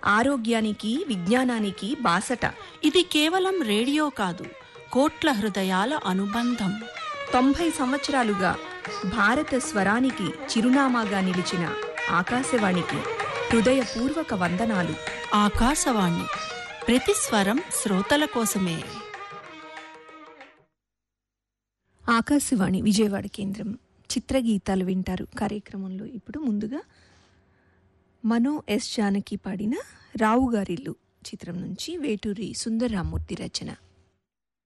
ఆరోగ్యానికి విజ్ఞానానికి బాసట ఇది కేవలం రేడియో కాదు కోట్ల హృదయాల అనుబంధం తొంభై సంవత్సరాలుగా భారత స్వరానికి చిరునామాగా నిలిచిన ఆకాశవాణికి హృదయపూర్వక వందనాలు ఆకాశవాణి ప్రతి స్వరం శ్రోతల కోసమే ఆకాశవాణి విజయవాడ కేంద్రం చిత్రగీతాలు వింటారు కార్యక్రమంలో ఇప్పుడు ముందుగా మనో ఎస్ జానకి పాడిన రావుగారిల్లు చిత్రం నుంచి వేటూరి సుందరరామూర్తి రచన